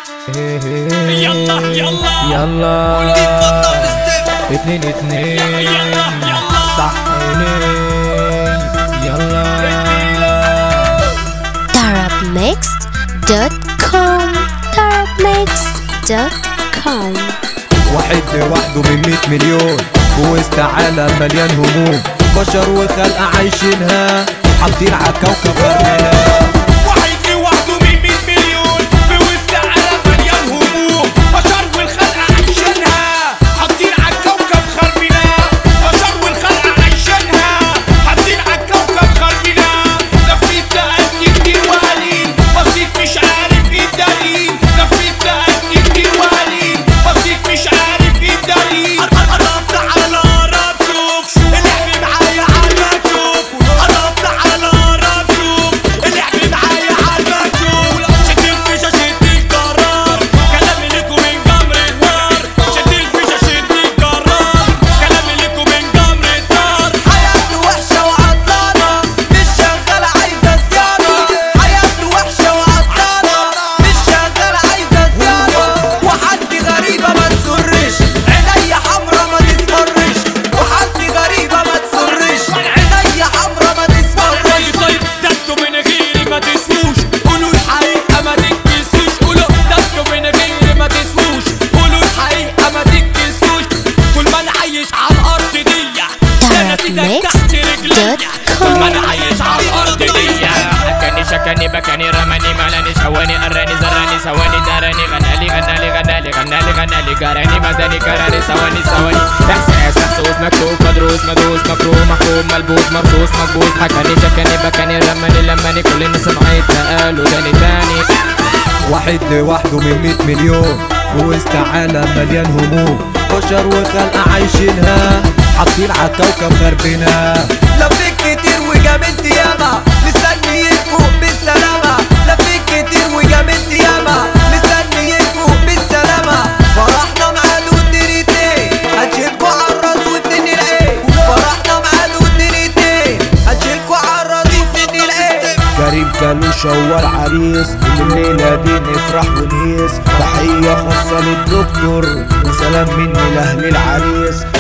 يلا يلا يلا اتفضل استلم اتنين اتنين يلا يلا صح يلا tarabmixed.com tarabmixed.com واحد لوحده من 100 مليون في وسط عالم مليان هموم بشر وخلق عايشينها حاطين على كوكب غربنا واحد لوحده من 100 مليون في وسط عالم مليان هموم بشر والخلق عايشينها حاطين على الكوكب خربنا بشر والخلق عايشينها حاطين على الكوكب خربنا لفيت سألني كتير وقليل بسيط مش عارف ايه الدليل لفيت سألني كتير وقليل بسيط مش عارف ايه الدليل قربت على راب شوف اللعب معايا على المكتوب قربت على راب شوف اللعب معايا على المكتوب شد الفيشة شد القرار كلامي لكم من جمر النار شد الفيشة شد القرار كلامي لكم من جمر النار حياته وحشة وعطلانة مش شغال عايزة صيانة حياته وحشة وعطلانة مش شغال عايزة صيانة وحد غريبة ما تسرش عينيا حمرا ما تسمرش وحد غريبة ما تسرش عينيا حمرا ما تسمرش طيب طيب ده انتوا من غيري ما تسووش قولوا الحقيقة ما تكسوش قولوا ده انتوا من غيري ما تسووش قولوا الحقيقة ما تكسوش طول ما انا عايش على الأرض دي انا سيدك تحت رجليا طول ما انا عايش على الأرض دي حكاني شكاني بكاني رماني ملاني شواني قراني زراني سواني داراني غنالي غنالي غنالي غنالي غنالي قراني مداني كراني سواني سواني احساس محسوس مكتوب مدروس مدوس مفروم محكوم ملبوس مرصوص مكبوس حكاني شكاني بكاني رماني لماني كل الناس معايا قالوا تاني تاني واحد لوحده من 100 مليون في وسط عالم مليان هموم بشر وخلق عايشينها حاطين على كوكب غربنا لفيت كتير وجابلت ياما مستني يفوق بالسلامة لفيت كتير وجابلت ياما مستني يفوق بالسلامة فرحنا معاه ودنيتين هنشيلكوا عالراس واتنين العين فرحنا معاه ودنيتين هنشيلكوا عالراس واتنين العين كريم كالوشة هو العريس الليلة دي نفرح ونهيس تحية خاصة للدكتور وسلام مني لأهل العريس